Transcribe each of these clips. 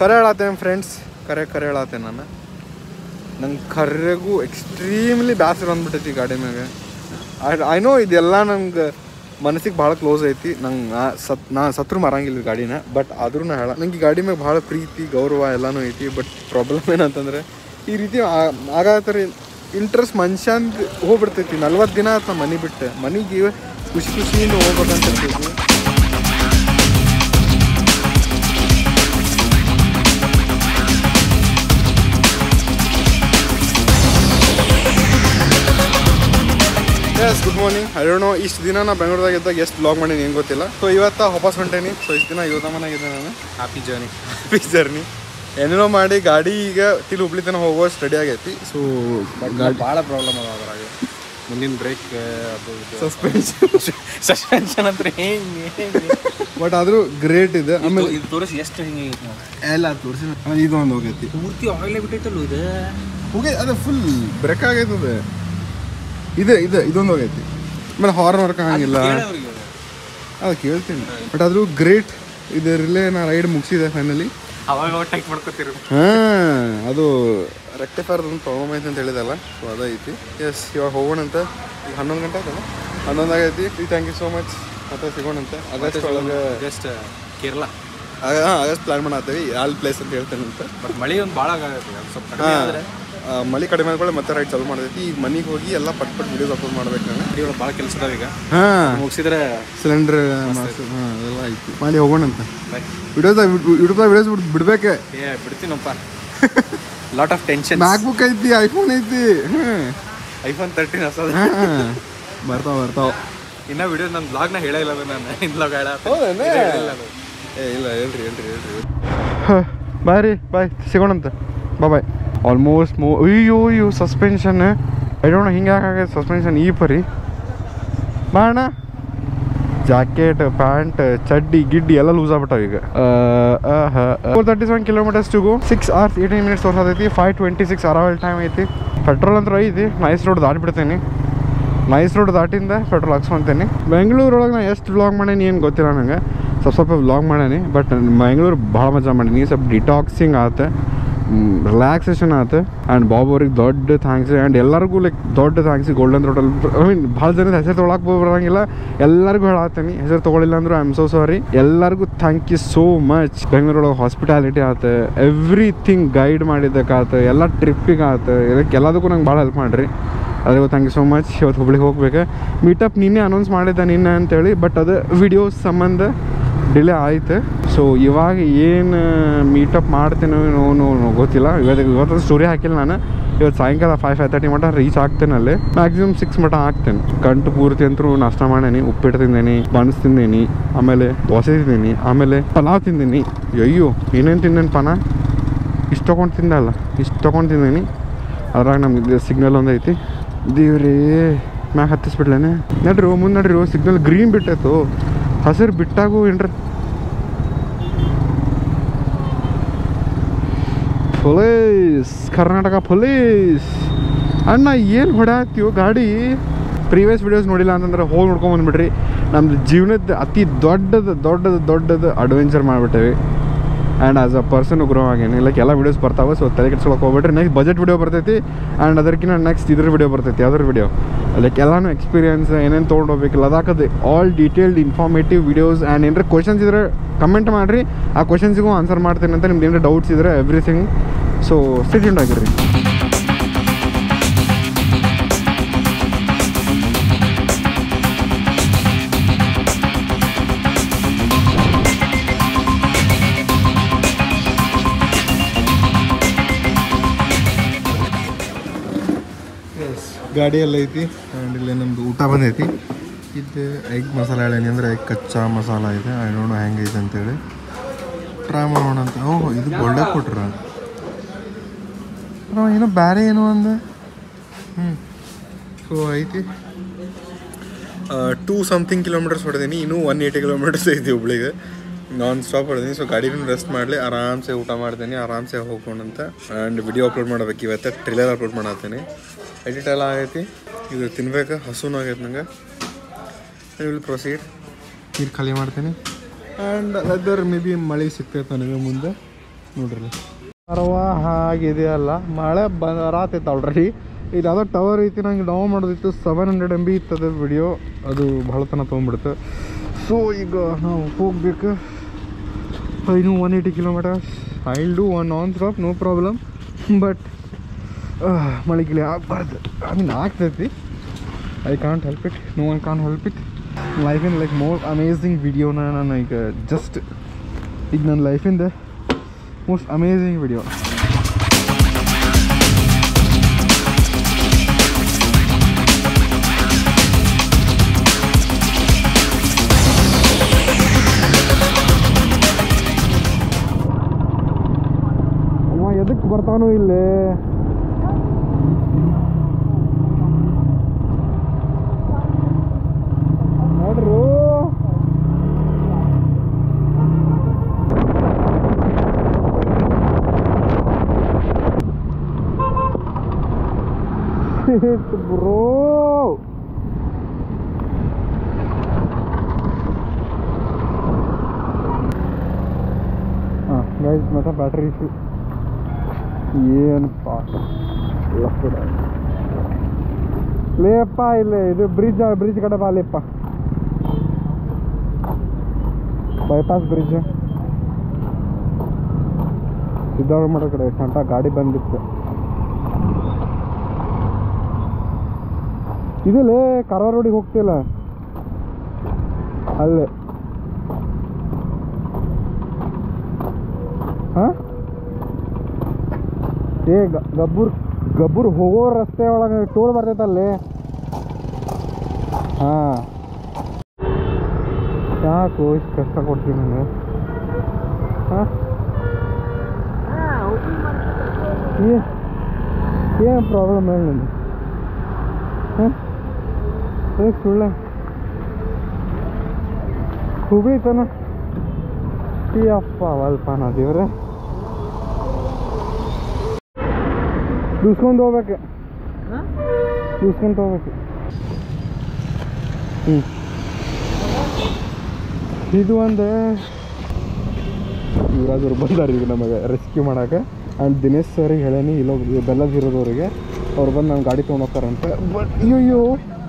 ಕರೆ ಹೇಳತ್ತೇನೆ ಫ್ರೆಂಡ್ಸ್ ಕರೆ ಕರೆ ಹೇಳತ್ತೇನೆ ನಾನು ನಂಗೆ ಕರೆಗೂ ಎಕ್ಸ್ಟ್ರೀಮ್ಲಿ ಬೇಸರ ಬಂದ್ಬಿಟ್ಟೈತಿ ಗಾಡಿ ಮ್ಯಾಗ ಐ ನೋ ಇದೆಲ್ಲ ನಂಗೆ ಮನಸ್ಸಿಗೆ ಭಾಳ ಕ್ಲೋಸ್ ಐತಿ ನಂಗೆ ನಾ ಸತ್ ನಾ ಸತ್ರು ಮರಂಗಿಲ್ಲ ಈ ಗಾಡಿನ ಬಟ್ ಆದ್ರೂ ನಾ ಹೇಳ ನಂಗೆ ಈ ಗಾಡಿ ಮ್ಯಾಗ ಭಾಳ ಪ್ರೀತಿ ಗೌರವ ಎಲ್ಲನೂ ಐತಿ ಬಟ್ ಪ್ರಾಬ್ಲಮ್ ಏನಂತಂದ್ರೆ ಈ ರೀತಿ ಆಗತ್ತರ ಇಂಟ್ರೆಸ್ಟ್ ಮನುಷ್ಯಂದು ಹೋಗ್ಬಿಡ್ತೈತಿ ನಲ್ವತ್ತು ದಿನ ಆತ ಮನೆ ಬಿಟ್ಟು ಮನೆಗೆ ಖುಷಿ ಖುಷಿಯಿಂದ ಹೋಗ್ಬೇಕಂತ ಇರ್ತೈತಿ yes good morning I don't know ಇಷ್ಟು ದಿನ ನಾ ಬೆಂಗಳೂರದಾಗ ಇದ್ದಾಗ ಎಷ್ಟು ಬ್ಲಾಗ್ ಮಾಡೀನಿ ಏನು ಗೊತ್ತಿಲ್ಲ ಸೊ ಇವತ್ತು ವಾಪಸ್ ಹೊಂಟೇನಿ ಸೊ ಇಷ್ಟು ದಿನ ಇವತ್ತ ಮನೆಯಾಗಿದ್ದೆ ನಾನು ಹ್ಯಾಪಿ ಜರ್ನಿ ಹ್ಯಾಪಿ ಜರ್ನಿ ಏನೇನೋ ಮಾಡಿ ಗಾಡಿ ಈಗ ತಿಳಿ ಹುಬ್ಳಿ ತನಕ ಹೋಗೋ ರೆಡಿ ಆಗೈತಿ ಸೊ ಗಾಡಿ ಭಾಳ ಪ್ರಾಬ್ಲಮ್ ಅದ ಅದ್ರಾಗ ಮುಂದಿನ ಬ್ರೇಕ್ ಅದು ಸಸ್ಪೆನ್ಷನ್ ಸಸ್ಪೆನ್ಷನ್ ಅಂದ್ರೆ ಹೆಂಗೆ ಬಟ್ ಆದರೂ ಗ್ರೇಟ್ ಇದೆ ಆಮೇಲೆ ಇದು ತೋರಿಸಿ ಎಷ್ಟು ಹಿಂಗೆ ಎಲ್ಲ ತೋರಿಸಿ ಆಮೇಲೆ ಇದು ಒಂದು ಹೋಗೈತಿ ಪೂರ್ತಿ ಆಯಿಲೇ ಬಿಟ್ಟೈತಲ್ಲ ಇದು ಹೋಗಿ ಅದು ಫುಲ್ ಬ್ರೇಕ್ ಆಗೈತದೆ ಇದೆ ಇದೆ ಇದೊಂದು ಹೋಗೈತಿ ಆಮೇಲೆ ಹಾರ್ನ್ ವರ್ಕ್ ಆಗಂಗಿಲ್ಲ ಕೇಳೋರಿಗೆ ಅದು ಕೇಳ್ತೀನಿ ಬಟ್ ಆದರೂ ಗ್ರೇಟ್ ಇದರಲ್ಲೇ ನಾ ರೈಡ್ ಮುಗಿಸಿದೆ ಫೈನಲಿ ಅವಾಗ ಟೈಕ್ ಮಾಡ್ಕೋತೀರಿ ಹಾಂ ಅದು ರೆಕ್ಟಿಫೈರ್ ಒಂದು ಪ್ರಾಬ್ಲಮ್ ಐತೆ ಅಂತ ಹೇಳಿದಲ್ಲ ಸೊ ಅದೈತಿ ಎಸ್ ಇವಾಗ ಹೋಗೋಣಂತ ಈಗ ಹನ್ನೊಂದು ಗಂಟೆ ಆಯ್ತಲ್ಲ ಹನ್ನೊಂದು ಆಗೈತಿ ಥ್ಯಾಂಕ್ ಯು ಸೋ ಮಚ್ ಮತ್ತೆ ಸಿಗೋಣಂತೆ ಆಗಸ್ಟ್ ಒಳಗೆ ಜಸ್ಟ್ ಕೇರಳ ಹಾಂ ಆಗಸ್ಟ್ ಪ್ಲಾನ್ ಮಾಡತ್ತೀವಿ ಯಾಲ್ ಪ್ಲೇಸ್ ಅಂತ ಹೇಳ್ತೇನೆ ಅಂತ ಬಟ್ ಮಳೆ ಒಂದು ಭಾಳ ಆಗತ್ತೆ ಅದು ಸ್ವಲ್ಪ ಕಡಿಮೆ ಆದರೆ ಮಳೆ ಕಡಿಮೆ ಆದ್ಕೊಳ್ಳಿ ಮತ್ತೆ ರೈಡ್ ಚಾಲು ಮಾಡ್ತೈತಿ ಈಗ ಮನೆಗೆ ಹೋಗಿ ಎಲ್ಲ ಪಟ್ ಪಟ್ ವಿಡಿಯೋಸ್ ಅಪ್ಲೋಡ್ ಮಾಡ್ಬೇಕು ನಾನು ಗಾಡಿ ಭಾಳ ಕೆಲಸ ಅದಾವ ಈಗ ಹಾಂ ಮುಗಿಸಿದ್ರೆ ಸಿಲಿಂಡರ್ ಹಾಂ ಅದೆಲ್ಲ ಐತಿ ಮಾಡಿ ಹೋಗೋಣಂತ ಬಾಯ್ ವಿಡಿಯೋದಾಗ ಯೂಟ್ಯೂಬ್ದಾಗ ವಿಡಿಯೋಸ್ ಬಿಡ್ ಬಿಡ್ಬೇಕೆ ಏ ಬಿಡ್ತೀನಪ್ಪ lot of tension MacBook ಐತಿ ಐಫೋನ್ ಐತಿ ಹ್ಞೂ ಐಫೋನ್ ತರ್ಟೀನ್ ಹೊಸದು ಹಾಂ ಬರ್ತಾವ ಬರ್ತಾವ ಇನ್ನ ವಿಡಿಯೋ ನನ್ನ ಬ್ಲಾಗ್ನ ಹೇಳೇ ಇಲ್ಲ ಅದು ನಾನು ಇನ್ ಬ್ಲಾಗ್ ಹೇಳ ಹೌದೇನೆ? ಇಲ್ಲ ಅದು ಏ ಇಲ್ಲ ಹೇಳ್ರಿ ಹೇಳ್ರಿ ಹೇಳ್ರಿ ಬಾಯ್ ರೀ ಬಾಯ್ ಸಿಗೋಣಂತ ಬಾ ಬಾಯ್ ಆಲ್ಮೋಸ್ಟ್ ಮೂ ಅಯ್ಯೋ ಅಯ್ಯೋ ಸಸ್ಪೆನ್ಷನ್ ಐ ಡೋಂಟ್ ಹಿಂಗೆ ಯಾಕಾಗೈತೆ ಸಸ್ಪೆನ್ಷನ್ ಈ ಪರಿ ಬಾ ಅಣ್ಣ ಜಾಕೆಟ್ ಪ್ಯಾಂಟ್ ಚಡ್ಡಿ ಗಿಡ್ಡಿ ಎಲ್ಲ ಲೂಸ್ ಆಗ್ಬಿಟ್ಟಾವ ಈಗ four thirty seven kilometres to go six hours eighteen minutes ತೋರ್ಸತೈತಿ five twenty six arrival time ಐತಿ ಪೆಟ್ರೋಲ್ ಅಂತೂ ಐತಿ ನೈಸ್ ರೋಡ್ ದಾಟ್ಬಿಡ್ತೀನಿ ನೈಸ್ ರೋಡ್ ದಾಟಿಂದ ಪೆಟ್ರೋಲ್ ಹಾಕ್ಸ್ಕೊಂತೀನಿ ಬೆಂಗಳೂರೊಳಗೆ ನಾ ಎಷ್ಟು ವ್ಲಾಗ್ ಮಾಡೀನಿ ಏನು ಗೊತ್ತಿಲ್ಲ ನಂಗೆ ಸ್ವಲ್ಪ ಸ್ವಲ್ಪ ವ್ಲಾಗ್ ಮಾಡೀನಿ ಬಟ್ ಬೆಂಗಳೂರು ಭಾಳ ಮಜಾ ಮಾಡೀನಿ ಸ್ವಲ್ಪ ಡಿಟಾಕ್ಸಿಂಗ್ ಆತ ರಿಲ್ಯಾಕ್ಸೇಷನ್ ಆತು ಆ್ಯಂಡ್ ಬಾಬು ಅವ್ರಿಗೆ ದೊಡ್ಡ ಥ್ಯಾಂಕ್ಸ್ ಆ್ಯಂಡ್ ಎಲ್ಲರಿಗೂ ಲೈಕ್ ದೊಡ್ಡ ಥ್ಯಾಂಕ್ಸ್ ಗೋಲ್ಡನ್ ರೋಟಲ್ ಐ ಮೀನ್ ಭಾಳ ಜನದ ಹೆಸರು ತೊಗೊಳಕ್ಕೆ ಬರಂಗಿಲ್ಲ ಎಲ್ಲರಿಗೂ ಹೇಳತ್ತೀನಿ ಹೆಸರು ತೊಗೊಳಿಲ್ಲ ಅಂದ್ರು ಐ ಆಮ್ ಸೋ ಸಾರಿ ಎಲ್ಲರಿಗೂ ಥ್ಯಾಂಕ್ ಯು ಸೋ ಮಚ್ ಬೆಂಗಳೂರೊಳಗೆ ಹಾಸ್ಪಿಟಾಲಿಟಿ ಆತು ಎವ್ರಿಥಿಂಗ್ ಗೈಡ್ ಮಾಡಿದ್ದಕ್ಕಾತು ಎಲ್ಲ ಟ್ರಿಪ್ಪಿಗೆ ಆತು ಇದಕ್ಕೆ ಎಲ್ಲದಕ್ಕೂ ನಂಗೆ ಭಾಳ ಹೆಲ್ಪ್ ಮಾಡಿರಿ ಅದಕ್ಕೆ ಥ್ಯಾಂಕ್ ಯು ಸೋ ಮಚ್ ಇವತ್ತು ಹುಬ್ಳಿಗೆ ಹೋಗ್ಬೇಕು ಮೀಟಪ್ ನಿನ್ನೆ ಅನೌನ್ಸ್ ಮಾಡಿದ್ದೆ ನಿನ್ನೆ ಅಂತೇಳಿ ಬಟ್ ಅದು ವಿಡಿಯೋಸ್ ಸಂಬಂಧ ಡಿಲೇ ಆಯ್ತು ಸೊ ಇವಾಗ ಏನು ಮೀಟಪ್ ಮಾಡ್ತೇನೋ ಏನೋ ನೋ ಗೊತ್ತಿಲ್ಲ ಇವತ್ತು ಇವತ್ತು ಸ್ಟೋರಿ ಹಾಕಿಲ್ಲ ನಾನು ಇವತ್ತು ಸಾಯಂಕಾಲ ಫೈವ್ ಫೈವ್ ತರ್ಟಿ ಮಟ ರೀಚ್ ಆಗ್ತೇನೆ ಅಲ್ಲಿ ಮ್ಯಾಕ್ಸಿಮಮ್ ಸಿಕ್ಸ್ ಮಟ ಆಗ್ತೇನೆ ಕಂಟು ಪೂರ್ತಿ ಅಂತೂ ನಾಷ್ಟ ಮಾಡೇನಿ ಉಪ್ಪಿಟ್ಟು ತಿಂದೇನಿ ಬನ್ಸ್ ತಿಂದೇನಿ ಆಮೇಲೆ ದೋಸೆ ತಿಂದೇನಿ ಆಮೇಲೆ ಪಲಾವ್ ತಿಂದೇನಿ ಅಯ್ಯೋ ಏನೇನು ತಿಂದೇನಿ ಪನ ಇಷ್ಟು ತೊಗೊಂಡು ತಿಂದಲ್ಲ ಇಷ್ಟು ತೊಗೊಂಡು ತಿಂದೇನಿ ಅದ್ರಾಗ ನಮ್ಗೆ ಸಿಗ್ನಲ್ ಒಂದು ಐತಿ ದೇವ್ರೇ ಮ್ಯಾಗ ಹತ್ತಿಸ್ಬಿಡ್ಲೇನೆ ನಡ್ರಿ ಮುಂದೆ ನಡ್ರಿ ಸಿಗ್ನಲ್ ಗ್ರೀನ್ ಬಿಟ್ಟಾಯ್ತು ಹಸಿರು ಬಿಟ್ಟಾಗೂ ಏನ್ರ ಪೊಲೀಸ್ ಕರ್ನಾಟಕ ಪೊಲೀಸ್ ಅಣ್ಣ ಏನು ಹೊಡ್ಯಾತೀವೋ ಗಾಡಿ ಪ್ರೀವಿಯಸ್ ವಿಡಿಯೋಸ್ ನೋಡಿಲ್ಲ ಅಂತಂದ್ರೆ ಹೋಗಿ ನೋಡ್ಕೊಂಡ್ ಬಂದ್ಬಿಡ್ರಿ ನಮ್ದು ಜೀವನದ ಅತಿ ದೊಡ್ಡದು ದೊಡ್ಡದು ದೊಡ್ಡದು ಅಡ್ವೆಂಚರ್ ಮಾಡಿಬಿಟ್ಟೇವಿ and as a person grow ಆಗೇನಿ ಲೈಕ್ ಎಲ್ಲ ವೀಡಿಯೋಸ್ ಬರ್ತಾವೆ ಸೊ ತಲೆ ಕೆಡ್ಸ್ಕೊಳಕ್ಕೆ ಹೋಗ್ಬಿಟ್ರಿ ನೆಕ್ಸ್ಟ್ ಬಜೆಟ್ ವಿಡಿಯೋ ಬರ್ತೈತಿ ಆ್ಯಂಡ್ ಅದಕ್ಕಿಂತ ನೆಕ್ಸ್ಟ್ ಇದ್ರ ವಿಡಿಯೋ ಬರ್ತೈತಿ ಯಾವ್ದ್ರ ವಿಡಿಯೋ ಲೈಕ್ ಎಲ್ಲಾನು ಎಕ್ಸ್ಪೀರಿಯನ್ಸ್ ಏನೇನು ತೊಗೊಂಡು ಹೋಗ್ಬೇಕು ಲದಾಖದ all detailed informative videos and ಏನಾರ ಕ್ವಶನ್ಸ್ ಇದ್ರೆ ಕಮೆಂಟ್ ಮಾಡಿರಿ ಆ ಕ್ವಶನ್ಸಿಗೂ ಆನ್ಸರ್ ಮಾಡ್ತೀನಿ ಅಂತ ನಿಮ್ದು ಏನಾರ ಡೌಟ್ಸ್ ಇದ್ರೆ ಎವ್ರಿಥಿಂಗ್ ಸೊ ಸ್ಟಿಟ್ಯೂಂಡ್ ಆಗಿರ್ರಿ ಗಾಡಿ ಎಲ್ಲ ಐತಿ ಆ್ಯಂಡ್ ಇಲ್ಲಿ ನಮ್ಮದು ಊಟ ಬಂದೈತಿ ಇದು ಎಗ್ ಮಸಾಲ ಹೇಳೇನಿ ಅಂದರೆ ಎಗ್ ಕಚ್ಚಾ ಮಸಾಲ ಇದೆ ಐ ಡೋಂಟ್ ನೋ ಹೆಂಗೈತೆ ಅಂತೇಳಿ ಟ್ರೈ ಮಾಡೋಣ ಅಂತ ಓಹ್ ಇದು ಒಳ್ಳೆ ಕೊಟ್ರ ನಾವು ಏನೋ ಬೇರೆ ಏನೋ ಅಂದ ಹ್ಞೂ ಸೊ ಐತಿ ಟೂ ಸಮಥಿಂಗ್ ಕಿಲೋಮೀಟರ್ಸ್ ಹೊಡೆದೀನಿ ಇನ್ನೂ ಒನ್ ಏಯ್ಟಿ ಕಿಲೋಮೀಟರ್ಸ್ ಐತಿ ಹುಬ್ಳಿಗೆ ನಾನ್ ಸ್ಟಾಪ್ ಹೊಡೆದೀನಿ ಸೊ ಗಾಡಿನೂ ರೆಸ್ಟ್ ಮಾಡಲಿ ಆರಾಮ್ಸೆ ಊಟ ಮಾಡ್ತೀನಿ ಆರಾಮ್ಸೆ ಹೋಗ್ಕೊಂಡಂತ ಆ್ಯಂಡ್ ವಿಡಿಯೋ ಅಪ್ಲೋಡ್ ಮಾಡ್ಬೇಕು ಇವತ್ತು ಟ್ರಿಲರ್ ಅಪ್ಲೋಡ್ ಮಾಡತ್ತೀನಿ ಎಡಿಟ್ ಎಲ್ಲ ಆಗೈತಿ ಇದು ತಿನ್ಬೇಕು ಹಸುನೂ ಆಗೈತೆ ನಂಗೆ ಐ ವಿಲ್ ಪ್ರೊಸೀಡ್ ನೀರು ಖಾಲಿ ಮಾಡ್ತೀನಿ ಆ್ಯಂಡ್ ಅದರ್ ಮೇ ಬಿ ಮಳೆ ಸಿಗ್ತೈತೆ ನನಗೆ ಮುಂದೆ ನೋಡ್ರಿ ಪರವ ಹಾಗಿದೆಯಲ್ಲ ಮಳೆ ಬರತೈತೆ ಆಲ್ರೆಡಿ ಇದು ಯಾವುದೋ ಟವರ್ ಐತಿ ನಂಗೆ ಡೌನ್ ಮಾಡೋದಿತ್ತು seven hundred M B ಇತ್ತದ video ಅದು ಭಾಳ ತನಕ ತೊಗೊಂಡ್ಬಿಡ್ತು ಸೊ ಈಗ ನಾವು ಹೋಗ್ಬೇಕು ಇನ್ನು one eighty kilometres I will do one non stop no problem but ಮಳೆ ಗಿಳಿ ಆಗಬಾರ್ದು ಐ ಮೀನ್ ಆಗ್ತೈತಿ I can't help it no one corn help it ಲೈಫಿನ like more amazing ವಿಡಿಯೋನ ನಾನು ಈಗ ಜಸ್ಟ್ ಈಗ ನನ್ನ ಲೈಫಿಂದ ಮೋಸ್ಟ್ ಅಮೇಝಿಂಗ್ ವಿಡಿಯೋ ಅವ ಎದಕ್ಕೆ ಬರ್ತಾನೋ ಇಲ್ಲಿ ನೋಡ್ರು ಬ್ರೋ ಹಾಂ ಗೈಸ್ ಮತ್ತೆ ಬ್ಯಾಟ್ರಿ ಇಶ್ಯೂ ಏನಪ್ಪ ಲಫ್ಡ. ಲೇಪ್ಪ ಇಲ್ಲಿ ಇದು ಬ್ರಿಡ್ಜ್ ಬ್ರಿಡ್ಜ್ ಕಡೆ ಬಾ ಲೇಪ್ಪ ಬೈಪಾಸ್ ಬ್ರಿಡ್ಜ್ ಸಿದ್ದಾರೂಢ ಕಡೆ ಸಂಟ ಗಾಡಿ ಬಂದಿತ್ತು ಇದಿಲ್ಲೇ ಕಾರವಾರ ರೋಡಿಗೆ ಹೋಗ್ತಿಲ್ಲ ಅಲ್ಲೇ ಹಾಂ ಏ ಗ- ಗಬ್ಬೂರ್ ಗಬ್ಬೂರ್ ಹೋಗೋ ರಸ್ತೆ ಒಳಗೆ ಟೋಲ್ ಬರ್ತೈತಲ್ಲಿ ಹಾಂ ಯಾಕೋ ಇಷ್ಟು ಕಷ್ಟ ಕೊಡ್ತೀನಿ ನನಗೆ ಹಾಂ ಏನು ಪ್ರಾಬ್ಲಮ್ ಹೇಳಿ ನನಗೆ ಹಾಂ ಏ ಸುಳ್ಳ ಹುಬ್ಳಿ ತನ ಈ ಅಪ್ಪ ಅಲ್ಪ ನಾ ದೇವ್ರೆ ದೂಸ್ಕೊಂಡು ಹೋಗ್ಬೇಕು ದೂಸ್ಕೊಂಡು ಹೋಗ್ಬೇಕು ಹ್ಞೂ ಇದು ಒಂದು ಯುವರಾಜ್ ಅವ್ರು ಬಂದಾರ ಈಗ ನಮಗೆ ರೆಸ್ಕ್ಯೂ ಮಾಡಕ್ಕೆ ಆ್ಯಂಡ್ ದಿನೇಶ್ ಸರ್ಗೆ ಹೇಳೇನಿ ಇಲ್ಲೊಬ್ರು ಬೆಲ್ಲದ ಇರೋದವ್ರಿಗೆ ಅವ್ರು ಬಂದು ನಮ್ಮ ಗಾಡಿ ತೊಗೊಂಡು ಹೋಗ್ತಾರಂತೆ ಬಟ್ ಅಯ್ಯೋ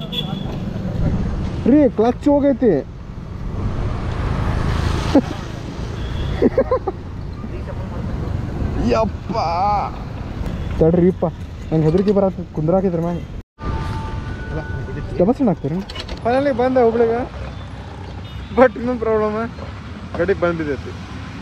ರೀ ಕ್ಲಚ್ ಹೋಗೈತಿ ಯಪ್ಪ ತಡ್ರಿಪ್ಪ ನಂಗೆ ಹೆದರಿಕೆ ಬರತ್ತ ಕುಂದ್ರಾಕಿದ್ರ ಮ್ಯಾಗ ಡಬಲ್ ಸಣ್ಣ ಹಾಕ್ತೀರಿ ಫೈನಲಿ ಬಂದೆ ಹುಬ್ಳಿಗೆ ಬಟ್ ಇನ್ನೊಂದು ಪ್ರಾಬ್ಲಮ್ ಗಾಡಿ ಬಂದಿದ್ದೈತಿ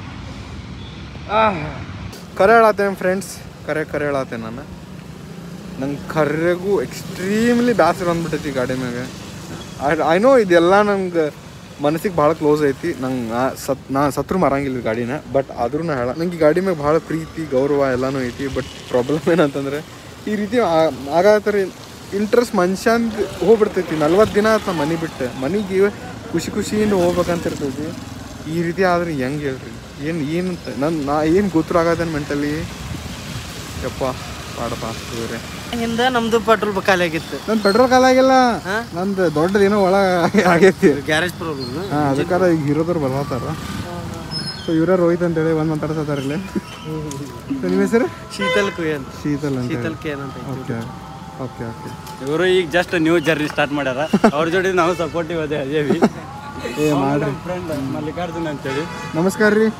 ಕರೆ ಹೇಳತ್ತೇನೆ ಫ್ರೆಂಡ್ಸ್ ಕರೆ ಕರೆ ಹೇಳತ್ತೇನೆ ನಾನು ನಂಗೆ ಕರೆಗೂ ಎಕ್ಸ್ಟ್ರೀಮ್ಲಿ ಬೇಸರ ಬಂದ್ಬಿಟ್ಟೈತಿ ಗಾಡಿ ಮ್ಯಾಗ ಐ ನೋ ಇದೆಲ್ಲ ನಂಗೆ ಮನಸ್ಸಿಗೆ ಭಾಳ ಕ್ಲೋಸ್ ಐತಿ ನಂಗೆ ನಾ ಸತ್ ನಾ ಸತ್ರು ಮರಂಗಿಲ್ಲ ಈ ಗಾಡಿನ ಬಟ್ ಆದ್ರೂ ನಾ ಹೇಳ ನಂಗೆ ಈ ಗಾಡಿ ಮ್ಯಾಗ ಭಾಳ ಪ್ರೀತಿ ಗೌರವ ಎಲ್ಲನೂ ಐತಿ ಬಟ್ ಪ್ರಾಬ್ಲಮ್ ಏನಂತಂದ್ರೆ ಈ ರೀತಿ ಆಗತ್ತರ ಇಂಟ್ರೆಸ್ಟ್ ಮನುಷ್ಯಂದ್ ಹೋಗ್ಬಿಡ್ತೈತಿ ನಲ್ವತ್ತು ದಿನ ಆತ ಮನೆ ಬಿಟ್ಟು ಮನೆಗೆ ಖುಷಿ ಖುಷಿಯಿಂದ ಹೋಗ್ಬೇಕಂತ ಇರ್ತೈತಿ ಈ ರೀತಿ ಆದ್ರೆ ಹೆಂಗೆ ಹೇಳ್ರಿ ಏನು ಏನು ನನ್ನ ನಾ ಏನು ಗೊತ್ತಾಗತ್ತೇನೆ ಮೆಂಟಲಿ ಯಪ್ಪ ಪಾಡಪ್ಪ ಇವ್ರೆ ಹಿಂದ ನಮ್ದು ಪೆಟ್ರೋಲ್ ಖಾಲಿ ಆಗಿತ್ತು ನನ್ನ ಪೆಟ್ರೋಲ್ ಕಾಲ ಆಗಿಲ್ಲ ಹಾ? ನಂದು ದೊಡ್ಡದೇನೋ ಒಳ ಆಗೈತಿ ಗ್ಯಾರೇಜ್ ಪ್ರಾಬ್ಲಮ್ ಹಾಂ ಅದಕ್ಕಾರ ಈಗ ಹೀರೋದವ್ರು ಬರ್ತಾರ ಸೊ ಇವರೇ ರೋಹಿತ್ ಅಂತೇಳಿ ಒಂದು ಮಾತಾಡ್ತಾರ ಇಲ್ಲಿ So, ನಿಮ್ಮ ಹೆಸರು ಶೀತಲ್ ಕುಯನ್ ಶೀತಲ್ ಅಂತ ಶೀತಲ್ ಕೇನ್ ಅಂತ ಓಕೆ ಓಕೆ ಓಕೆ ಇವರು ಈಗ ಜಸ್ಟ್ ನ್ಯೂ ಜರ್ನಿ ಸ್ಟಾರ್ಟ್ ಮಾಡ್ಯಾರ ಅವ್ರ ಜೋಡಿ ನಾವು ಸಪೋರ್ಟಿವ್ ಅದೇ ಅದೇವಿ ಏ ಮಾಡ್ರಿ ಫ್ರೆಂಡ್ ಮಲ್ಲಿಕಾರ್ಜುನ್ ಅಂತೇಳಿ ನಮಸ್ಕಾರ ರೀ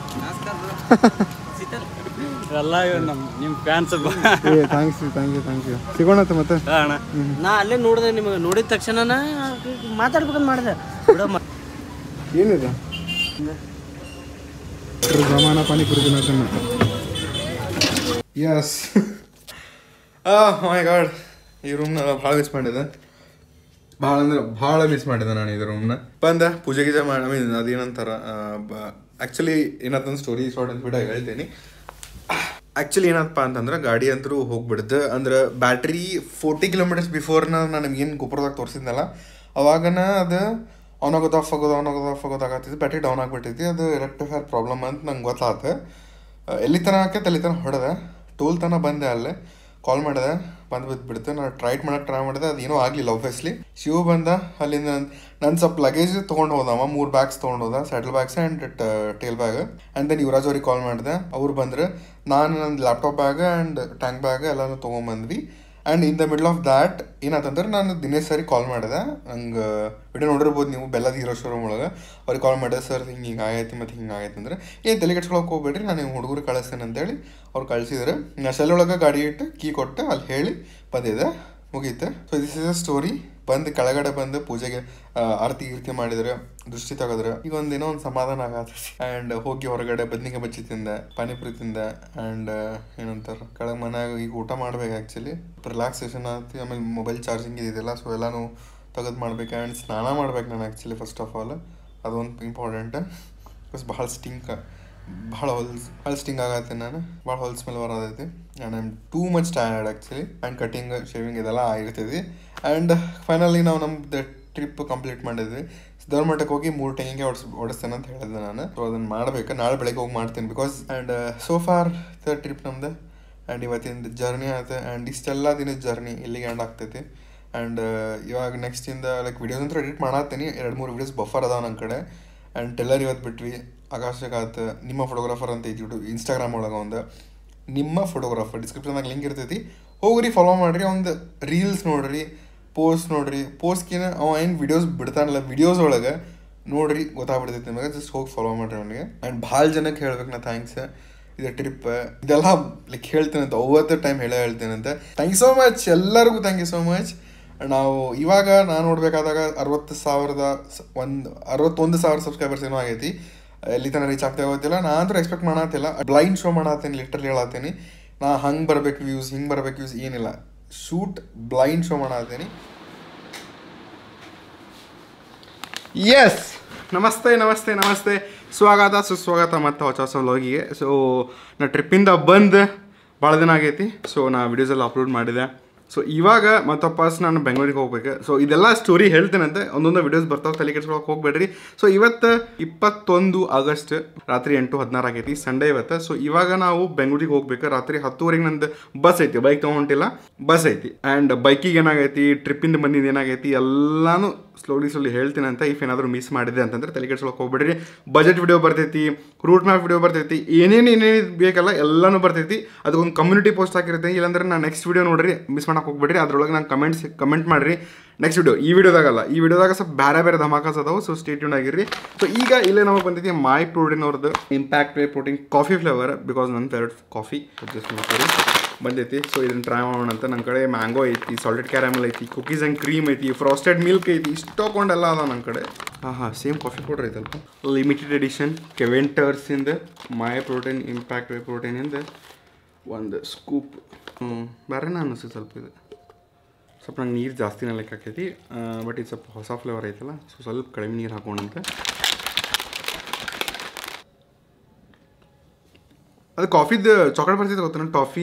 ಎಲ್ಲ ಇವ್ರು ನಮ್ಮ ನಿಮ್ಮ ಫ್ಯಾನ್ಸ್ ಏ ಥ್ಯಾಂಕ್ಸ್ ರೀ ಥ್ಯಾಂಕ್ ಯು ಥ್ಯಾಂಕ್ ಯು ಸಿಗೋಣತ್ತೆ ಮತ್ತೆ ಅಣ್ಣ ನಾ ಅಲ್ಲೇ ನೋಡಿದೆ ನಿಮಗೆ ನೋಡಿದ ತಕ್ಷಣ ಮಾತಾಡ್ಬೇಕಂತ ಮಾಡಿದೆ ಬಿಡಮ್ಮ ಏನಿದೆ ಜಮಾನ ಪಾನಿಪುರಿ ತಿನ್ನೋದನ್ನ ಯಸ್ ಮೈ ಗಾಡ್ ಈ ರೂಮ್ನ ಭಾಳ ಮಿಸ್ ಮಾಡಿದೆ ಭಾಳ ಅಂದ್ರೆ ಭಾಳ ಮಿಸ್ ಮಾಡಿದೆ ನಾನು ಇದು ರೂಮ್ನ ಬಂದ ಪೂಜೆ ಗೀಜೆ ಮಾಡಿ ಐ ಮೀನ್ ಅದೇನಂತಾರ ಆ್ಯಕ್ಚುಲಿ ಏನಂತಂದು ಸ್ಟೋರಿ ಶಾರ್ಟ್ ಅಂತ ಬಿಟ್ಟು ಹೇಳ್ತೀನಿ ಆ್ಯಕ್ಚುಲಿ ಏನಪ್ಪ ಅಂತಂದ್ರೆ ಗಾಡಿ ಅಂತರೂ ಹೋಗ್ಬಿಡ್ದು ಅಂದ್ರೆ ಬ್ಯಾಟ್ರಿ ಫೋರ್ಟಿ ಕಿಲೋಮೀಟರ್ಸ್ ಬಿಫೋರ್ನ ನಾನು ನಿಮ್ಗೇನು ಗುಪ್ರದಾಗ ತೋರಿಸಿದ್ನಲ್ಲ ಅವಾಗನ ಅದು ಆನ್ ಆಗೋದು ಆಫ್ ಆಗೋದು ಆನ್ ಆಗೋದು ಆಫ್ ಆಗೋದು ಆಗತ್ತಿದ್ದು ಬ್ಯಾಟ್ರಿ ಡೌನ್ ಆಗಿಬಿಟ್ಟೈತಿ ಅದು ರೆಕ್ಟಿಫೈರ್ ಪ್ರಾಬ್ಲಮ್ ಅಂತ ನಂಗೆ ಗೊತ್ತಾತ ಎಲ್ಲಿ ತನಕ ಆಕೈತೆ ಅಲ್ಲಿ ತನಕ ಹೊಡೆದೆ ಟೋಲ್ ತನಕ ಬಂದೆ ಅಲ್ಲೇ ಕಾಲ್ ಮಾಡಿದೆ ಬಂದು ಬಿದ್ದುಬಿಡ್ತು ನಾನು ಟ್ರೈಟ್ ಮಾಡಕ್ಕೆ ಟ್ರೈ ಮಾಡಿದೆ ಅದೇನೋ ಆಗಲಿಲ್ಲ ಒಬ್ವಿಯಸ್ಲಿ ಶಿವ ಬಂದ ಅಲ್ಲಿಂದ ನನ್ನ ಸ್ವಲ್ಪ ಲಗೇಜ್ ತೊಗೊಂಡು ಹೋದವ ಮೂರು ಬ್ಯಾಗ್ಸ್ ತೊಗೊಂಡು ಹೋದ saddle bags and tail bag and then Yuvraj ಅವ್ರಿಗೆ ಕಾಲ್ ಮಾಡಿದೆ ಅವ್ರು ಬಂದ್ರೆ ನಾನು ನನ್ನ laptop bag and tank bag ಎಲ್ಲನೂ ತೊಗೊಂಬಂದ್ವಿ and in the middle of that ಏನಾತಂದ್ರೆ ನಾನು ದಿನೇಶ್ ಸರಿ ಕಾಲ್ ಮಾಡಿದೆ ನಂಗೆ ವಿಡಿಯೋ ನೋಡಿರ್ಬೋದು ನೀವು ಬೆಲ್ಲದ ಹೀರೋ ಶೋರೂಮ್ ಒಳಗೆ ಅವ್ರಿಗೆ ಕಾಲ್ ಮಾಡಿದೆ ಸರ್ ಹಿಂಗೆ ಹಿಂಗೆ ಆಗೈತಿ ಮತ್ತು ಹಿಂಗೆ ಆಗೈತೆ ಅಂದ್ರೆ ಏನು ತಲೆ ಕೆಡ್ಸ್ಕೊಳಕ್ಕೆ ಹೋಗ್ಬೇಡ್ರಿ ನಾನು ನಿಮ್ಮ ಹುಡುಗರು ಕಳಿಸ್ತೇನೆ ಅಂತೇಳಿ ಅವ್ರು ಕಳಿಸಿದ್ರು ನಾ ಸೆಲ್ ಒಳಗೆ ಗಾಡಿ ಇಟ್ಟು ಕೀ ಕೊಟ್ಟು ಅಲ್ಲಿ ಹೇಳಿ ಬಂದಿದೆ ಮುಗೀತು so this is a story ಬಂದು ಕೆಳಗಡೆ ಬಂದು ಪೂಜೆಗೆ ಆ, ಆರತಿ ಗೀರ್ತಿ ಮಾಡಿದ್ರೆ ದೃಷ್ಟಿ ತೆಗೆದ್ರೆ ಈಗ ಒಂದೇನೋ ಒಂದು ಸಮಾಧಾನ ಆಗತ್ತೆ ಆ್ಯಂಡ್ ಹೋಗಿ ಹೊರಗಡೆ ಬದ್ನಿಕಾಯಿ ಬಜ್ಜಿ ತಿಂದೆ ಪಾನಿಪುರಿ ತಿಂದೆ ಆ್ಯಂಡ್ ಏನಂತಾರೆ ಕೆಳಗೆ ಮನ್ಯಾಗ ಈಗ ಊಟ ಮಾಡ್ಬೇಕು ಆ್ಯಕ್ಚುಲಿ ರಿಲ್ಯಾಕ್ಸೇಷನ್ ಆಯ್ತು ಆಮೇಲೆ ಮೊಬೈಲ್ ಚಾರ್ಜಿಂಗ್ ಇದೆಯಲ್ಲ ಸೊ ಎಲ್ಲಾನು ತೆಗೆದು ಮಾಡ್ಬೇಕು ಆ್ಯಂಡ್ ಸ್ನಾನ ಮಾಡ್ಬೇಕು ನಾನು ಆ್ಯಕ್ಚುಲಿ ಫಸ್ಟ್ ಆಫ್ ಆಲ್ ಅದೊಂದು ಇಂಪಾರ್ಟೆಂಟ್ ಬಿಕಾಸ್ ಭಾಳ ಸ್ಟಿಂಕ್ ಭಾಳ ಹೊಲ್ಸ್ ಭಾಳ ಸ್ಟಿಂಗ್ ಆಗತ್ತೆ ನಾನು ಭಾಳ ಹೊಲ್ಸ್ ಮೇಲೆ ಬರೋದೈತಿ and I am too much tired actually and cutting shaving ಇದೆಲ್ಲ ಆಗಿರ್ತೈತಿ ಆ್ಯಂಡ್ ಫೈನಲಿ ನಾವು ನಮ್ದು ಟ್ರಿಪ್ ಕಂಪ್ಲೀಟ್ ಮಾಡಿದ್ವಿ ಸಿದ್ಧಾರ್ಮಠಕ್ಕೆ ಹೋಗಿ ಮೂರು ಟೆಂಗಿಗೆ ಓಡಿಸ್ ಓಡಿಸ್ತೇನೆ ಅಂತ ಹೇಳಿದೆ ನಾನು ಸೊ ಅದನ್ನು ಮಾಡಬೇಕು ನಾಳೆ ಬೆಳಗ್ಗೆ ಹೋಗಿ ಮಾಡ್ತೀನಿ because and so for the trip ನಮ್ದು ಆ್ಯಂಡ್ ಇವತ್ತಿನ ಜರ್ನಿ ಆಯ್ತು ಆ್ಯಂಡ್ ಇಷ್ಟೆಲ್ಲ ದಿನದ ಜರ್ನಿ ಇಲ್ಲಿಗೆ ಎಂಡ್ ಆಗ್ತೈತಿ ಆ್ಯಂಡ್ ಇವಾಗ ನೆಕ್ಸ್ಟಿಂದ ಲೈಕ್ ವಿಡಿಯೋಸ್ ಅಂತೂ ಎಡಿಟ್ ಮಾಡತ್ತೀನಿ ಎರಡು ಮೂರು ವಿಡಿಯೋಸ್ ಬಫರ್ ಅದಾವ ನನ್ನ ಕಡೆ ಆ್ಯಂಡ್ ಟೆಲ್ಲರ್ ಇವತ್ತು ಬಿಟ್ವಿ ಆಕಾಶಕಾತ್ ನಿಮ್ಮ ಫೋಟೋಗ್ರಾಫರ್ ಅಂತ ಐತಿ ಯೂಟ್ಯೂಬ್ ಇನ್ಸ್ಟಾಗ್ರಾಮ್ ಒಳಗೆ ಒಂದು ನಿಮ್ಮ ಫೋಟೋಗ್ರಾಫರ್ ಡಿಸ್ಕ್ರಿಪ್ಷನ್ದಾಗ ಲಿಂಕ್ ಇರ್ತೈತಿ ಹೋಗ್ರಿ ಫಾಲೋ ಮಾಡಿರಿ ಒಂದು ರೀಲ್ಸ್ ನೋಡ್ರಿ ಪೋಸ್ಟ್ ನೋಡ್ರಿ ಪೋಸ್ಟ್ಕಿನ ಅವ ಏನು ವಿಡಿಯೋಸ್ ಬಿಡ್ತಾನಲ್ಲ ವಿಡಿಯೋಸ್ ಒಳಗೆ ನೋಡ್ರಿ ಗೊತ್ತಾಗ್ಬಿಡ್ತೈತಿ ನಿಮಗೆ ಜಸ್ಟ್ ಹೋಗಿ ಫಾಲೋ ಮಾಡ್ರಿ ಅವನಿಗೆ ಆ್ಯಂಡ್ ಭಾಳ ಜನಕ್ಕೆ ಹೇಳ್ಬೇಕು ನಾ ಥ್ಯಾಂಕ್ಸ್ ಇದು ಟ್ರಿಪ್ ಇದೆಲ್ಲ ಲೈಕ್ ಹೇಳ್ತೇನಂತ ಅವತ್ತು ಟೈಮ್ ಹೇಳೇ ಹೇಳ್ತೇನಂತೆ ಥ್ಯಾಂಕ್ ಯು ಸೋ ಮಚ್ ಎಲ್ಲರಿಗೂ ಥ್ಯಾಂಕ್ ಯು ಸೋ ಮಚ್ ನಾವು ಇವಾಗ ನಾನು ನೋಡ್ಬೇಕಾದಾಗ ಅರವತ್ತು ಸಾವಿರದ ಒಂದು ಅರವತ್ತೊಂದು ಸಾವಿರ ಸಬ್ಸ್ಕ್ರೈಬರ್ಸ್ ಏನೋ ಆಗೈತಿ ಎಲ್ಲಿ ತನಕ ರೀಚ್ ಆಗ್ತಾ ಹೋಗ್ತಿಲ್ಲ ನಾ ಅಂತೂ ಎಕ್ಸ್ಪೆಕ್ಟ್ ಮಾಡತ್ತಿಲ್ಲ ಬ್ಲೈಂಡ್ ಶೋ ಮಾಡತ್ತೀನಿ ಲಿಟ್ರಲಿ ಹೇಳತ್ತೀನಿ ನಾ ಹಂಗೆ ಬರ್ಬೇಕು ವ್ಯೂಸ್ ಹಿಂಗೆ ಬರ್ಬೇಕು ವ್ಯೂಸ್ ಏನಿಲ್ಲ ಶೂಟ್ ಬ್ಲೈಂಡ್ ಶೋ ಮಾಡತ್ತೀನಿ ಎಸ್ ನಮಸ್ತೆ ನಮಸ್ತೆ ನಮಸ್ತೆ ಸ್ವಾಗತ ಸುಸ್ವಾಗತ ಮತ್ತು ಹೊಸ ಹೊಸ ವ್ಲಾಗಿಗೆ ಸೊ ನಾ ಟ್ರಿಪ್ಪಿಂದ ಬಂದು ಭಾಳ ದಿನ ಆಗೈತಿ ಸೊ ನಾ ವಿಡಿಯೋಸ್ ಎಲ್ಲ ಅಪ್ಲೋಡ್ ಮಾಡಿದೆ ಸೊ ಇವಾಗ ಮತ್ತೆ ವಾಪಸ್ ನಾನು ಬೆಂಗಳೂರಿಗೆ ಹೋಗ್ಬೇಕು ಸೊ ಇದೆಲ್ಲ ಸ್ಟೋರಿ ಹೇಳ್ತೇನಂತೆ ಒಂದೊಂದು ವಿಡಿಯೋಸ್ ಬರ್ತಾವೆ ತಲೆ ಕೆಡ್ಸ್ಕೊಳಕ್ಕೆ ಹೋಗ್ಬೇಡ್ರಿ ಸೊ ಇವತ್ತು ಇಪ್ಪತ್ತೊಂದು ಆಗಸ್ಟ್ ರಾತ್ರಿ ಎಂಟು ಹದಿನಾರು ಆಗೈತಿ ಸಂಡೇ ಇವತ್ತು ಸೊ ಇವಾಗ ನಾವು ಬೆಂಗಳೂರಿಗೆ ಹೋಗ್ಬೇಕು ರಾತ್ರಿ ಹತ್ತುವರೆಗೆ ನಂದು ಬಸ್ ಐತಿ ಬೈಕ್ ತೊಗೊಂಡಿಲ್ಲ ಬಸ್ ಐತಿ ಆ್ಯಂಡ್ ಬೈಕಿಗೆ ಏನಾಗೈತಿ ಟ್ರಿಪ್ಪಿಂದ ಬಂದಿದ್ದು ಏನಾಗೈತಿ ಎಲ್ಲಾನು ಸ್ಲೋಲಿ ಸ್ಲೋಲಿ ಹೇಳ್ತೀನಿ ಅಂತ ಇಫ್ ಏನಾದರೂ ಮಿಸ್ ಮಾಡಿದೆ ಅಂತಂದ್ರೆ ತಲೆ ಕೆಡ್ಸ್ಕೊಳಕ್ಕೆ ಹೋಗ್ಬೇಡ್ರಿ ಬಜೆಟ್ ವಿಡಿಯೋ ಬರ್ತೈತಿ ರೂಟ್ ಮ್ಯಾಪ್ ವಿಡಿಯೋ ಬರ್ತೈತಿ ಏನೇನು ಏನೇನು ಬೇಕಲ್ಲ ಎಲ್ಲನೂ ಬರ್ತೈತಿ ಅದಕ್ಕೊಂದು ಕಮ್ಯುನಿಟಿ ಪೋಸ್ಟ್ ಹಾಕಿರ್ತೀನಿ ಇಲ್ಲಾಂದ್ರೆ ನಾನು ನೆಕ್ಸ್ಟ್ ವಿಡಿಯೋ ನೋಡ್ರಿ ಮಿಸ್ ಮಾಡಕ್ಕೆ ಹೋಗ್ಬೇಡ್ರಿ ಅದ್ರೊಳಗೆ ನಾನು ಕಮೆಂಟ್ಸ್ ಕಮೆಂಟ್ ಮಾಡಿರಿ ನೆಕ್ಸ್ಟ್ ವಿಡಿಯೋ ಈ ವಿಡಿಯೋದಾಗಲ್ಲ ಈ ವಿಡಿಯೋದಾಗ ಸ್ವಲ್ಪ ಬೇರೆ ಬೇರೆ ಧಮಾಕಾಸ್ ಅದಾವೆ ಸೊ ಸ್ಟೇಟ್ಯೂನ್ ಆಗಿರಿ ಸೊ ಈಗ ಇಲ್ಲೇ ನಮಗೆ ಬಂದೈತಿ ಮೈ ಪ್ರೋಟೀನ್ ಅವ್ರದ್ದು impact whey protein coffee flavour because ನನ್ನ ಫೇವ್ರೆಟ್ ಕಾಫಿ ಜಸ್ಟ್ ನೋಡ್ತೀರಿ ಬಂದೈತಿ ಸೊ ಇದನ್ನ ಟ್ರೈ ಮಾಡೋಣ ಅಂತ ನನ್ನ ಕಡೆ ಮ್ಯಾಂಗೋ ಐತಿ ಸಾಲ್ಟೆಡ್ ಕ್ಯಾರಮಲ್ ಐತಿ ಕುಕೀಸ್ ಆ್ಯಂಡ್ ಕ್ರೀಮ್ ಐತಿ ಫ್ರಾಸ್ಟೆಡ್ ಮಿಲ್ಕ್ ಐತಿ ಇಷ್ಟೊಂಡೆಲ್ಲ ಅದ ನನ್ನ ಕಡೆ ಹಾಂ ಹಾಂ ಸೇಮ್ ಕಾಫಿ ಪೌಡರ್ ಐತಲ್ಪ ಲಿಮಿಟೆಡ್ ಎಡಿಷನ್ ಕೆವೆಂಟರ್ಸಿಂದ ಮೈ ಪ್ರೋಟೀನ್ ಇಂಪ್ಯಾಕ್ಟ್ ವೇ ಪ್ರೋಟೀನಿಂದ ಒಂದು ಸ್ಕೂಪ್ ಹ್ಞೂ ಬೇರೆನ ಅನ್ನಿಸ್ತದೆ ಸ್ವಲ್ಪ ಇದು ಸ್ವಲ್ಪ ನಂಗೆ ನೀರು ಜಾಸ್ತಿನೇ ಲೆಕ್ಕ ಆಕೈತಿ ಬಟ್ ಇದು ಸ್ವಲ್ಪ ಹೊಸ ಫ್ಲೇವರ್ ಐತಲ್ಲ ಸೊ ಸ್ವಲ್ಪ ಕಡಿಮೆ ನೀರು ಹಾಕೋಣಂತ ಅದು ಕಾಫಿದು ಚಾಕ್ಲೇಟ್ ಬರ್ತೈತೆ ಗೊತ್ತ ಟಾಫಿ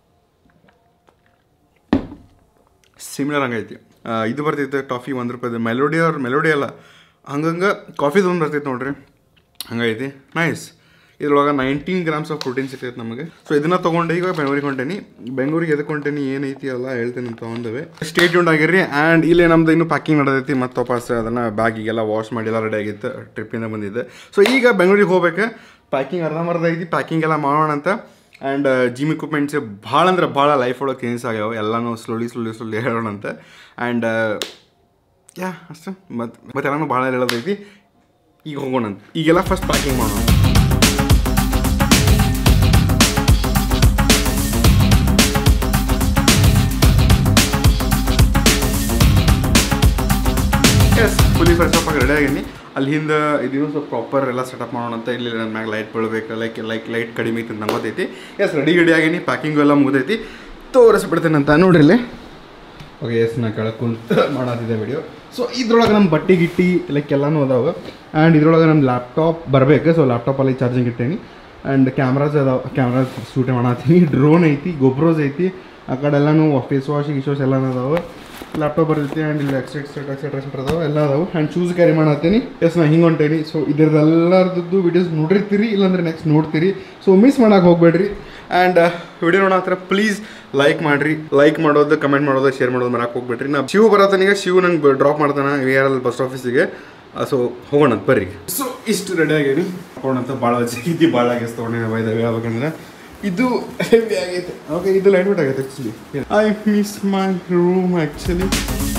ಸಿಮಿಲರ್ ಹಂಗೈತಿ ಆ, ಇದು ಬರ್ತೈತೆ ಟಾಫಿ ಒಂದು ರೂಪಾಯಿದು ಮೆಲೋಡಿ ಅವ್ರ ಮೆಲೋಡಿ ಅಲ್ಲ ಹಂಗಂಗೆ ಕಾಫಿದು ಒಂದು ಬರ್ತೈತೆ ನೋಡ್ರಿ ಹಂಗೈತಿ ನೈಸ್ ಇದ್ರೊಳಗೆ ನೈನ್ಟೀನ್ ಗ್ರಾಮ್ಸ್ ಆಫ್ ಪ್ರೋಟೀನ್ ಸಿಗ್ತೈತೆ ನಮಗೆ ಸೊ ಇದನ್ನ ತೊಗೊಂಡು ಈಗ ಬೆಂಗಳೂರಿಗೆ ಹೊಂಟೇನಿ ಬೆಂಗಳೂರಿಗೆ ಎದಕ್ಕೆ ಹೊಂಟೇನಿ ಏನೈತಿ ಎಲ್ಲ ಹೇಳ್ತೇನೆ ಅಂತ ತೊಗೊಂಡವೆ ಸ್ಟೇಟ್ ಯೂಂಡ್ ಆಗಿರಿ ಆ್ಯಂಡ್ ಇಲ್ಲೇ ನಮ್ದು ಇನ್ನೂ ಪ್ಯಾಕಿಂಗ್ ನಡೆದೈತಿ ಮತ್ತೆ ವಾಪಸ್ ಅದನ್ನು ಬ್ಯಾಗಿಗೆಲ್ಲ ವಾಶ್ ಮಾಡಿ ಎಲ್ಲ ರೆಡಿ ಆಗಿತ್ತು ಟ್ರಿಪ್ಪಿಂದ ಬಂದಿದ್ದೆ ಸೊ ಈಗ ಬೆಂಗಳೂರಿಗೆ ಹೋಗ್ಬೇಕು ಪ್ಯಾಕಿಂಗ್ ಅರ್ಧಂಬರ್ಧ ಐತಿ ಪ್ಯಾಕಿಂಗ್ ಎಲ್ಲ ಮಾಡೋಣ ಅಂತ ಆ್ಯಂಡ್ ಜಿಮ್ ಇಕ್ವಿಪ್ಮೆಂಟ್ಸ್ ಭಾಳ ಅಂದ್ರೆ ಭಾಳ ಲೈಫ್ ಒಳಗೆ ಚೇಂಜಸ್ ಆಗ್ಯಾವ ಎಲ್ಲನೂ ಸ್ಲೋಲಿ ಸ್ಲೋಲಿ ಸ್ಲೋಲಿ ಹೇಳೋಣ ಅಂತ ಆ್ಯಂಡ್ ಯಾ ಅಷ್ಟೇ ಮತ್ತು ಮತ್ತೆ ಎಲ್ಲನೂ ಭಾಳ ಹೇಳೋದೈತಿ ಈಗ ಹೋಗೋಣ ಅಂತ ಈಗೆಲ್ಲ ಫಸ್ಟ್ ಪ್ಯಾಕಿಂಗ್ ಮಾಡೋಣ ಎಸ್ ಫುಲಿ ಫ್ರೆಶ್ ಅಪ್ ಆಗಿ ರೆಡಿ ಆಗೀನಿ ಅಲ್ಲಿ ಹಿಂದೆ ಇದನ್ನು ಸ್ವಲ್ಪ ಪ್ರಾಪರ್ ಎಲ್ಲ ಸೆಟಪ್ ಮಾಡೋಣ ಅಂತ ಇಲ್ಲಿ ನನ್ನ ಮ್ಯಾಗ ಲೈಟ್ ಬೀಳ್ಬೇಕು ಲೈಕ್ ಲೈಕ್ ಲೈಟ್ ಕಡಿಮೆ ಐತಿ ಅಂತ ನಂಗೆ ಗೊತ್ತೈತಿ ಎಸ್ ರೆಡಿ ರೆಡಿ ಆಗೀನಿ ಪ್ಯಾಕಿಂಗು ಎಲ್ಲ ಮುಗ್ದೈತಿ ತೋರಿಸ್ಬಿಡ್ತೇನೆ ಅಂತ ನೋಡ್ರಿಲ್ಲಿ ಓಕೆ ಎಸ್ ನಾ ಕೆಳಗೆ ಕುಂತ ಮಾಡತ್ತಿದ್ದೆ ವಿಡಿಯೋ ಸೊ ಇದ್ರೊಳಗೆ ನಮ್ಮ ಬಟ್ಟೆ ಗಿಟ್ಟಿ ಲೈಕ್ ಎಲ್ಲನೂ ಅದಾವೆ ಆ್ಯಂಡ್ ಇದ್ರೊಳಗೆ ನಮ್ಮ ಲ್ಯಾಪ್ಟಾಪ್ ಬರಬೇಕು ಸೊ ಲ್ಯಾಪ್ಟಾಪಲ್ಲಿ ಚಾರ್ಜಿಂಗ್ ಇಟ್ಟೇನಿ ಆ್ಯಂಡ್ ಕ್ಯಾಮ್ರಾಸ್ ಅದಾವೆ ಕ್ಯಾಮ್ರಾಸ್ ಶೂಟ್ ಮಾಡತ್ತೀನಿ ಡ್ರೋನ್ ಐತಿ ಗೊಬ್ರೋಸ್ ಐತಿ ಆ ಕಡೆ ಎಲ್ಲನೂ ಫೇಸ್ ವಾಶ್ ಗಿಶ್ ವಾಶ್ ಎಲ್ಲನೂ ಅದಾವೆ ಲ್ಯಾಪ್ಟಾಪ್ ಬರ್ತೈತಿ ಆ್ಯಂಡ್ ಇಲ್ಲಿ ಎಕ್ಸೆಟ್ರಾ ಎಕ್ಸೆಟ್ರಾ ಎಕ್ಸೆಟ್ರಾ ಎಕ್ಸೆಟ್ರಾ ಅದಾವೆ ಎಲ್ಲ ಅದಾವೆ ಆ್ಯಂಡ್ ಶೂಸ್ ಕ್ಯಾರಿ ಮಾಡತ್ತೀನಿ ಎಸ್ ನಾ ಹಿಂಗೆ ಹೊಂಟೇನಿ ಸೊ ಇದ್ರದ್ದೆಲ್ಲರದ್ದು ವಿಡಿಯೋಸ್ ನೋಡಿರ್ತೀರಿ ಇಲ್ಲಾಂದ್ರೆ ನೆಕ್ಸ್ಟ್ ನೋಡ್ತೀರಿ ಸೊ ಮಿಸ್ ಮಾಡಕ್ಕೆ ಹೋಗ್ಬೇಡ್ರಿ ಆ್ಯಂಡ್ ವಿಡಿಯೋ ನೋಡೋ ಹತ್ರ ಪ್ಲೀಸ್ ಲೈಕ್ ಮಾಡಿರಿ ಲೈಕ್ ಮಾಡೋದು ಕಮೆಂಟ್ ಮಾಡೋದು ಶೇರ್ ಮಾಡೋದು ಮರಕ್ಕೆ ಹೋಗ್ಬಿಟ್ರಿ ನಾ ಶಿವ ಬರತ್ತಾನೀಗ ಶಿವ ನಂಗೆ ಡ್ರಾಪ್ ಮಾಡ್ತಾನೆ ವಿ ಆರ್ ಎಲ್ ಬಸ್ ಆಫೀಸಿಗೆ ಸೊ ಹೋಗೋಣ ಅಂತ ಬರ್ರಿ ಸೊ ಇಷ್ಟು ರೆಡಿ ಆಗೇನಿ ಹೋಗೋಣಂತ ಭಾಳ ಜಗ್ಗಿ ಭಾಳ ಆಗೈತೆ ತೊಗೊಂಡಿನ ಬೈದಾಗ ಯಾವಾಗಂದ್ರೆ ಇದು ಹೆವಿ ಆಗೈತೆ ಓಕೆ ಇದು ಲೈಟ್ ವೇಟ್ ಆಗೈತೆ actually I miss my room actually